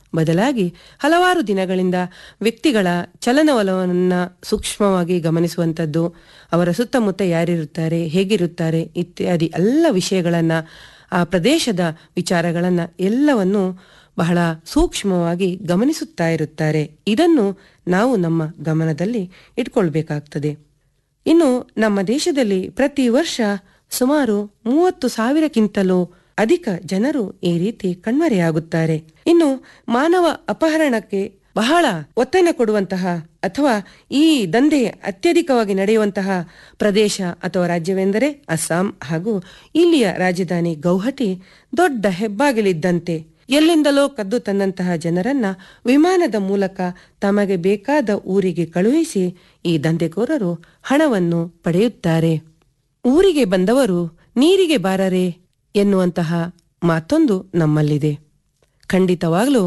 ಬದಲಾಗಿ ಹಲವಾರು ದಿನಗಳಿಂದ ವ್ಯಕ್ತಿಗಳ ಚಲನವಲನವನ್ನು ಸೂಕ್ಷ್ಮವಾಗಿ ಗಮನಿಸುವಂಥದ್ದು ಅವರ ಸುತ್ತಮುತ್ತ ಯಾರಿರುತ್ತಾರೆ ಹೇಗಿರುತ್ತಾರೆ ಇತ್ಯಾದಿ ಎಲ್ಲ ವಿಷಯಗಳನ್ನು ಆ ಪ್ರದೇಶದ ವಿಚಾರಗಳನ್ನು ಎಲ್ಲವನ್ನು ಬಹಳ ಸೂಕ್ಷ್ಮವಾಗಿ ಗಮನಿಸುತ್ತಾ ಇರುತ್ತಾರೆ ಇದನ್ನು ನಾವು ನಮ್ಮ ಗಮನದಲ್ಲಿ ಇಟ್ಕೊಳ್ಬೇಕಾಗ್ತದೆ ಇನ್ನು ನಮ್ಮ ದೇಶದಲ್ಲಿ ಪ್ರತಿ ವರ್ಷ ಸುಮಾರು ಮೂವತ್ತು ಸಾವಿರಕ್ಕಿಂತಲೂ ಅಧಿಕ ಜನರು ಈ ರೀತಿ ಕಣ್ಮರೆಯಾಗುತ್ತಾರೆ ಇನ್ನು ಮಾನವ ಅಪಹರಣಕ್ಕೆ ಬಹಳ ಒತ್ತನ್ನು ಕೊಡುವಂತಹ ಅಥವಾ ಈ ದಂಧೆ ಅತ್ಯಧಿಕವಾಗಿ ನಡೆಯುವಂತಹ ಪ್ರದೇಶ ಅಥವಾ ರಾಜ್ಯವೆಂದರೆ ಅಸ್ಸಾಂ ಹಾಗೂ ಇಲ್ಲಿಯ ರಾಜಧಾನಿ ಗೌಹಟಿ ದೊಡ್ಡ ಹೆಬ್ಬಾಗಿಲಿದ್ದಂತೆ ಎಲ್ಲಿಂದಲೋ ಕದ್ದು ತಂದಂತಹ ಜನರನ್ನ ವಿಮಾನದ ಮೂಲಕ ತಮಗೆ ಬೇಕಾದ ಊರಿಗೆ ಕಳುಹಿಸಿ ಈ ದಂಧೆಕೋರರು ಹಣವನ್ನು ಪಡೆಯುತ್ತಾರೆ ಊರಿಗೆ ಬಂದವರು ನೀರಿಗೆ ಬಾರರೆ ಎನ್ನುವಂತಹ ಮಾತೊಂದು ನಮ್ಮಲ್ಲಿದೆ ಖಂಡಿತವಾಗ್ಲೂ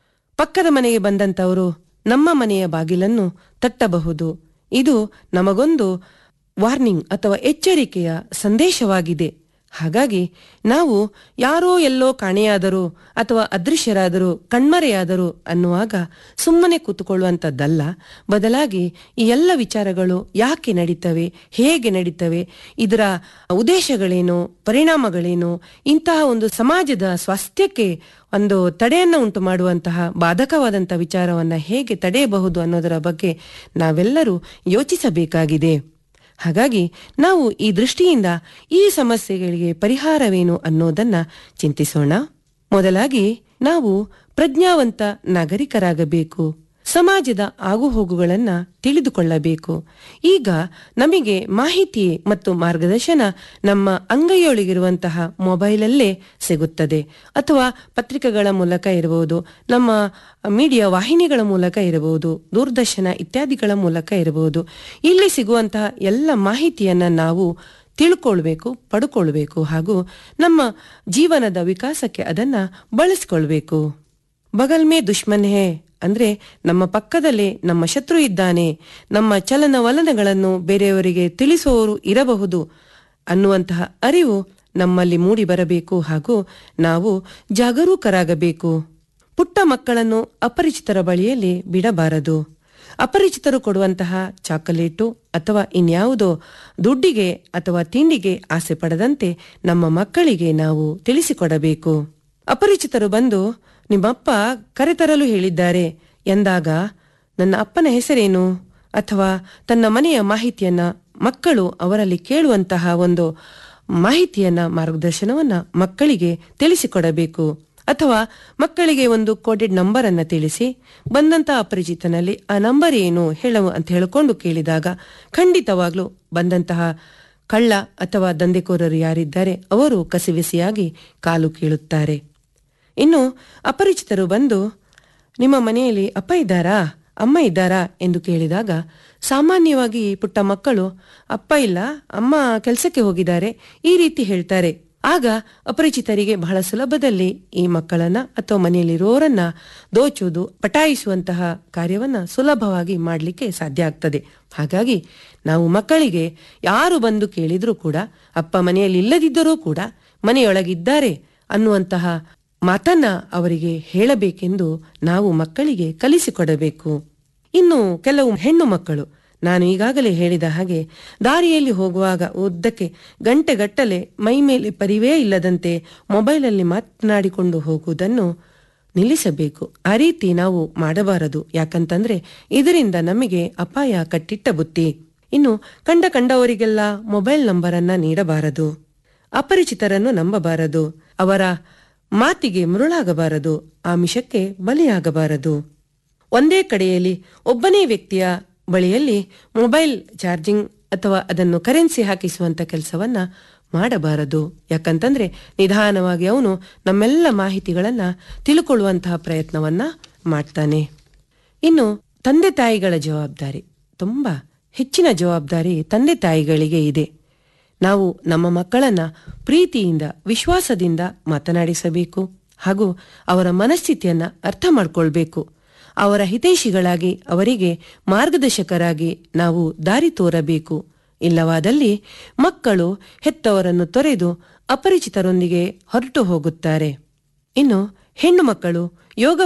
ಪಕ್ಕದ ಮನೆಗೆ ಬಂದಂತವರು ನಮ್ಮ ಮನೆಯ ಬಾಗಿಲನ್ನು ತಟ್ಟಬಹುದು ಇದು ನಮಗೊಂದು ವಾರ್ನಿಂಗ್ ಅಥವಾ ಎಚ್ಚರಿಕೆಯ ಸಂದೇಶವಾಗಿದೆ ಹಾಗಾಗಿ ನಾವು ಯಾರೋ ಎಲ್ಲೋ ಕಾಣೆಯಾದರು ಅಥವಾ ಅದೃಶ್ಯರಾದರು ಕಣ್ಮರೆಯಾದರು ಅನ್ನುವಾಗ ಸುಮ್ಮನೆ ಕೂತುಕೊಳ್ಳುವಂಥದ್ದಲ್ಲ ಬದಲಾಗಿ ಈ ಎಲ್ಲ ವಿಚಾರಗಳು ಯಾಕೆ ನಡೀತವೆ ಹೇಗೆ ನಡೀತವೆ ಇದರ ಉದ್ದೇಶಗಳೇನು ಪರಿಣಾಮಗಳೇನು ಇಂತಹ ಒಂದು ಸಮಾಜದ ಸ್ವಾಸ್ಥ್ಯಕ್ಕೆ ಒಂದು ತಡೆಯನ್ನು ಉಂಟು ಮಾಡುವಂತಹ ಬಾಧಕವಾದಂತಹ ವಿಚಾರವನ್ನ ಹೇಗೆ ತಡೆಯಬಹುದು ಅನ್ನೋದರ ಬಗ್ಗೆ ನಾವೆಲ್ಲರೂ ಯೋಚಿಸಬೇಕಾಗಿದೆ ಹಾಗಾಗಿ ನಾವು ಈ ದೃಷ್ಟಿಯಿಂದ ಈ ಸಮಸ್ಯೆಗಳಿಗೆ ಪರಿಹಾರವೇನು ಅನ್ನೋದನ್ನ ಚಿಂತಿಸೋಣ ಮೊದಲಾಗಿ ನಾವು ಪ್ರಜ್ಞಾವಂತ ನಾಗರಿಕರಾಗಬೇಕು ಸಮಾಜದ ಆಗುಹೋಗುಗಳನ್ನ ತಿಳಿದುಕೊಳ್ಳಬೇಕು ಈಗ ನಮಗೆ ಮಾಹಿತಿ ಮತ್ತು ಮಾರ್ಗದರ್ಶನ ನಮ್ಮ ಅಂಗೈಯೊಳಗಿರುವಂತಹ ಮೊಬೈಲಲ್ಲೇ ಸಿಗುತ್ತದೆ ಅಥವಾ ಪತ್ರಿಕೆಗಳ ಮೂಲಕ ಇರಬಹುದು ನಮ್ಮ ಮೀಡಿಯಾ ವಾಹಿನಿಗಳ ಮೂಲಕ ಇರಬಹುದು ದೂರದರ್ಶನ ಇತ್ಯಾದಿಗಳ ಮೂಲಕ ಇರಬಹುದು ಇಲ್ಲಿ ಸಿಗುವಂತಹ ಎಲ್ಲ ಮಾಹಿತಿಯನ್ನ ನಾವು ತಿಳ್ಕೊಳ್ಬೇಕು ಪಡ್ಕೊಳ್ಬೇಕು ಹಾಗೂ ನಮ್ಮ ಜೀವನದ ವಿಕಾಸಕ್ಕೆ ಅದನ್ನ ಬಳಸ್ಕೊಳ್ಬೇಕು ಬಗಲ್ ಮೇ ದುಶ್ಮನ್ ಹೇ ಅಂದ್ರೆ ನಮ್ಮ ಪಕ್ಕದಲ್ಲೇ ನಮ್ಮ ಶತ್ರು ಇದ್ದಾನೆ ನಮ್ಮ ಚಲನವಲನಗಳನ್ನು ಬೇರೆಯವರಿಗೆ ತಿಳಿಸುವವರು ಇರಬಹುದು ಅನ್ನುವಂತಹ ಅರಿವು ನಮ್ಮಲ್ಲಿ ಮೂಡಿ ಬರಬೇಕು ಹಾಗೂ ನಾವು ಜಾಗರೂಕರಾಗಬೇಕು ಪುಟ್ಟ ಮಕ್ಕಳನ್ನು ಅಪರಿಚಿತರ ಬಳಿಯಲ್ಲಿ ಬಿಡಬಾರದು ಅಪರಿಚಿತರು ಕೊಡುವಂತಹ ಚಾಕೊಲೇಟು ಅಥವಾ ಇನ್ಯಾವುದೋ ದುಡ್ಡಿಗೆ ಅಥವಾ ತಿಂಡಿಗೆ ಆಸೆ ಪಡದಂತೆ ನಮ್ಮ ಮಕ್ಕಳಿಗೆ ನಾವು ತಿಳಿಸಿಕೊಡಬೇಕು ಅಪರಿಚಿತರು ಬಂದು ನಿಮ್ಮಪ್ಪ ಕರೆತರಲು ಹೇಳಿದ್ದಾರೆ ಎಂದಾಗ ನನ್ನ ಅಪ್ಪನ ಹೆಸರೇನು ಅಥವಾ ತನ್ನ ಮನೆಯ ಮಾಹಿತಿಯನ್ನ ಮಕ್ಕಳು ಅವರಲ್ಲಿ ಕೇಳುವಂತಹ ಒಂದು ಮಾಹಿತಿಯನ್ನ ಮಾರ್ಗದರ್ಶನವನ್ನ ಮಕ್ಕಳಿಗೆ ತಿಳಿಸಿಕೊಡಬೇಕು ಅಥವಾ ಮಕ್ಕಳಿಗೆ ಒಂದು ಕೋಡೆಡ್ ನಂಬರ್ ಅನ್ನ ತಿಳಿಸಿ ಬಂದಂತಹ ಅಪರಿಚಿತನಲ್ಲಿ ಆ ನಂಬರ್ ಏನು ಹೇಳವು ಅಂತ ಹೇಳಿಕೊಂಡು ಕೇಳಿದಾಗ ಖಂಡಿತವಾಗ್ಲೂ ಬಂದಂತಹ ಕಳ್ಳ ಅಥವಾ ದಂಧೆಕೋರರು ಯಾರಿದ್ದಾರೆ ಅವರು ಕಸಿವಿಸಿಯಾಗಿ ಕಾಲು ಕೀಳುತ್ತಾರೆ ಇನ್ನು ಅಪರಿಚಿತರು ಬಂದು ನಿಮ್ಮ ಮನೆಯಲ್ಲಿ ಅಪ್ಪ ಇದ್ದಾರಾ ಅಮ್ಮ ಇದ್ದಾರಾ ಎಂದು ಕೇಳಿದಾಗ ಸಾಮಾನ್ಯವಾಗಿ ಪುಟ್ಟ ಮಕ್ಕಳು ಅಪ್ಪ ಇಲ್ಲ ಅಮ್ಮ ಕೆಲಸಕ್ಕೆ ಹೋಗಿದ್ದಾರೆ ಈ ರೀತಿ ಹೇಳ್ತಾರೆ ಆಗ ಅಪರಿಚಿತರಿಗೆ ಬಹಳ ಸುಲಭದಲ್ಲಿ ಈ ಮಕ್ಕಳನ್ನ ಅಥವಾ ಮನೆಯಲ್ಲಿರೋರನ್ನ ದೋಚುವುದು ಪಟಾಯಿಸುವಂತಹ ಕಾರ್ಯವನ್ನ ಸುಲಭವಾಗಿ ಮಾಡಲಿಕ್ಕೆ ಸಾಧ್ಯ ಆಗ್ತದೆ ಹಾಗಾಗಿ ನಾವು ಮಕ್ಕಳಿಗೆ ಯಾರು ಬಂದು ಕೇಳಿದ್ರೂ ಕೂಡ ಅಪ್ಪ ಮನೆಯಲ್ಲಿ ಇಲ್ಲದಿದ್ದರೂ ಕೂಡ ಮನೆಯೊಳಗಿದ್ದಾರೆ ಅನ್ನುವಂತಹ ಮಾತನ್ನ ಅವರಿಗೆ ಹೇಳಬೇಕೆಂದು ನಾವು ಮಕ್ಕಳಿಗೆ ಕಲಿಸಿಕೊಡಬೇಕು ಇನ್ನು ಕೆಲವು ಹೆಣ್ಣು ಮಕ್ಕಳು ನಾನು ಈಗಾಗಲೇ ಹೇಳಿದ ಹಾಗೆ ದಾರಿಯಲ್ಲಿ ಹೋಗುವಾಗ ಉದ್ದಕ್ಕೆ ಗಂಟೆಗಟ್ಟಲೆ ಮೈ ಮೇಲೆ ಪರಿವೇ ಇಲ್ಲದಂತೆ ಮೊಬೈಲಲ್ಲಿ ಮಾತನಾಡಿಕೊಂಡು ಹೋಗುವುದನ್ನು ನಿಲ್ಲಿಸಬೇಕು ಆ ರೀತಿ ನಾವು ಮಾಡಬಾರದು ಯಾಕಂತಂದ್ರೆ ಇದರಿಂದ ನಮಗೆ ಅಪಾಯ ಕಟ್ಟಿಟ್ಟ ಬುತ್ತಿ ಇನ್ನು ಕಂಡ ಕಂಡವರಿಗೆಲ್ಲ ಮೊಬೈಲ್ ನಂಬರ್ ಅನ್ನ ನೀಡಬಾರದು ಅಪರಿಚಿತರನ್ನು ನಂಬಬಾರದು ಅವರ ಮಾತಿಗೆ ಮರುಳಾಗಬಾರದು ಆಮಿಷಕ್ಕೆ ಬಲಿಯಾಗಬಾರದು ಒಂದೇ ಕಡೆಯಲ್ಲಿ ಒಬ್ಬನೇ ವ್ಯಕ್ತಿಯ ಬಳಿಯಲ್ಲಿ ಮೊಬೈಲ್ ಚಾರ್ಜಿಂಗ್ ಅಥವಾ ಅದನ್ನು ಕರೆನ್ಸಿ ಹಾಕಿಸುವಂತ ಕೆಲಸವನ್ನ ಮಾಡಬಾರದು ಯಾಕಂತಂದ್ರೆ ನಿಧಾನವಾಗಿ ಅವನು ನಮ್ಮೆಲ್ಲ ಮಾಹಿತಿಗಳನ್ನ ತಿಳ್ಕೊಳ್ಳುವಂತಹ ಪ್ರಯತ್ನವನ್ನ ಮಾಡ್ತಾನೆ ಇನ್ನು ತಂದೆ ತಾಯಿಗಳ ಜವಾಬ್ದಾರಿ ತುಂಬಾ ಹೆಚ್ಚಿನ ಜವಾಬ್ದಾರಿ ತಂದೆ ತಾಯಿಗಳಿಗೆ ಇದೆ ನಾವು ನಮ್ಮ ಮಕ್ಕಳನ್ನ ಪ್ರೀತಿಯಿಂದ ವಿಶ್ವಾಸದಿಂದ ಮಾತನಾಡಿಸಬೇಕು ಹಾಗೂ ಅವರ ಮನಸ್ಥಿತಿಯನ್ನ ಅರ್ಥ ಮಾಡ್ಕೊಳ್ಬೇಕು ಅವರ ಹಿತೈಷಿಗಳಾಗಿ ಅವರಿಗೆ ಮಾರ್ಗದರ್ಶಕರಾಗಿ ನಾವು ದಾರಿ ತೋರಬೇಕು ಇಲ್ಲವಾದಲ್ಲಿ ಮಕ್ಕಳು ಹೆತ್ತವರನ್ನು ತೊರೆದು ಅಪರಿಚಿತರೊಂದಿಗೆ ಹೊರಟು ಹೋಗುತ್ತಾರೆ ಇನ್ನು ಹೆಣ್ಣು ಮಕ್ಕಳು ಯೋಗ